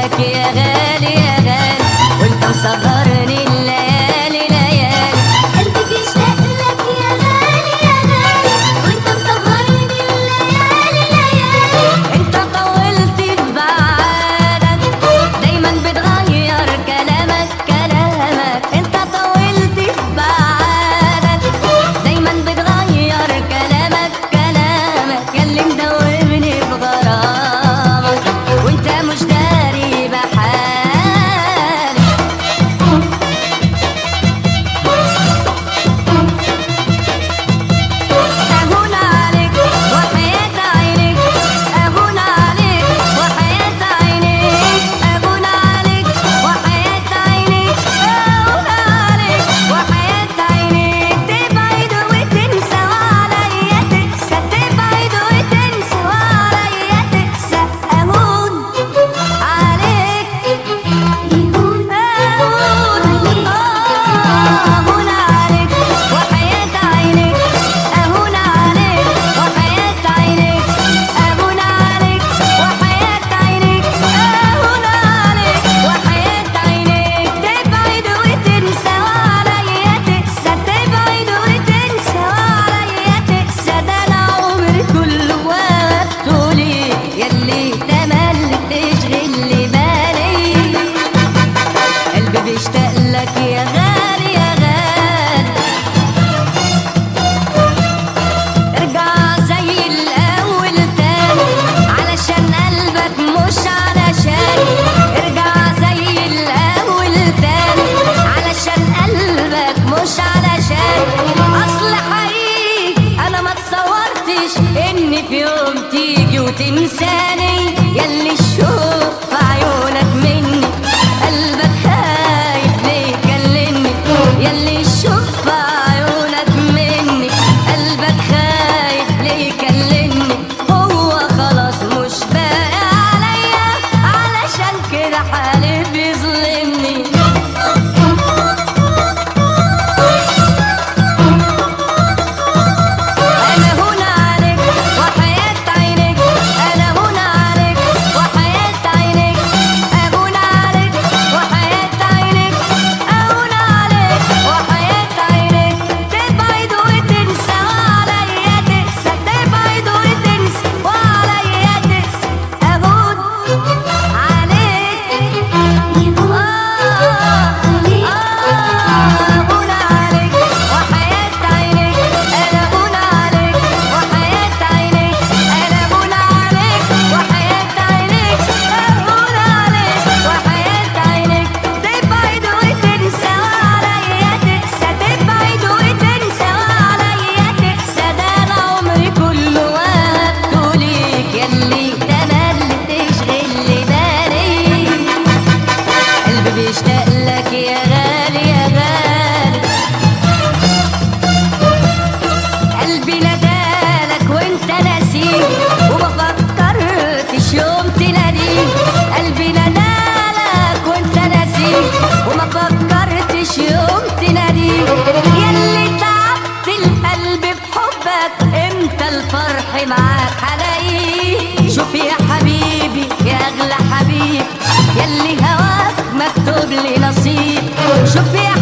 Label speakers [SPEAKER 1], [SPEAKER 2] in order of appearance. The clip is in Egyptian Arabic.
[SPEAKER 1] لك يا غالي يا غالي وانت مسهرني الليالي ليالي
[SPEAKER 2] قلبي بيشتاق لك يا غالي يا غالي وانت مسهرني الليالي ليالي
[SPEAKER 1] انت طولت في بعادك دايما بتغير كلامك كلامك انت طولت في بعادك دايما بتغير كلامك كلامك ياللي مدوبني في غرامك وانت مش داري بحالي أهون عليك وحياة عينيك أهون عليك وحياة عينيك أهون عليك وحياة عينيك أهون عليك وحياة عينيك تبعد وتنسى وعليا تقسى تبعد وتنسى وعليا تقسى أهون عليك
[SPEAKER 2] يهون
[SPEAKER 1] أهون أهون عليك وحياة عينيك أهون عليك وحياة عينيك أهون عليك وحياة عينيك أهون عليك وحياة عينيك تبعد وتنسى وعليا تقسى تبعد وتنسى وعليا تقسى ده أنا عمري كله وقته ليك ياللي تملي تشغل لي بالي قلبي بيشتاق لك يا غالي يا غالي ارجع زي الاول تاني علشان قلبك مش علشان ارجع زي الاول تاني علشان قلبك مش علشان اصل حقيقي انا ما تصورتش ان في يوم تيجي وتنساني ياللي الشوق في عيونك مني قلبك خايف ليه كلمني ياللي الشوق في عيونك مني قلبك خايف ليه كلمني هو خلاص مش باقي عليا علشان كده حالي بيظلمني أنا هنا عليك وحياة عينيك أنا هنا عليك وحياة عينيك أهون عليك وحياة عينيك أهون عليك وحياة عينيك تبعد وتنسى وعليا تقسى تبعد وتنسى وعليا تقسى أهون عليك
[SPEAKER 2] يهون عليك
[SPEAKER 1] أهون عليك وحياة عينيك أنا هون عليك وحياة عينيك أنا هون عليك وحياة عينيك أهون عليك وحياة عينيك تبعد وتنسى وعليا تقسى تبعد وتنسى وعليا تقسى ده أنا عمري كله وقته ليك ياللي تملي تشغل لي بالي قلبي بيشتاق لك يا غالي يا غالي قلبي ندالك وانت ناسيه وما فكرتش يوم تناديه قلبي ندالك وانت ناسيه وما فكرتش يوم تناديه ياللي تعبت القلب بحبك امتى الفرح معاك هلاقيه شوف يا حبيبي يا اغلى حبيب ياللي هواك مكتوب لي نصيب شوف يا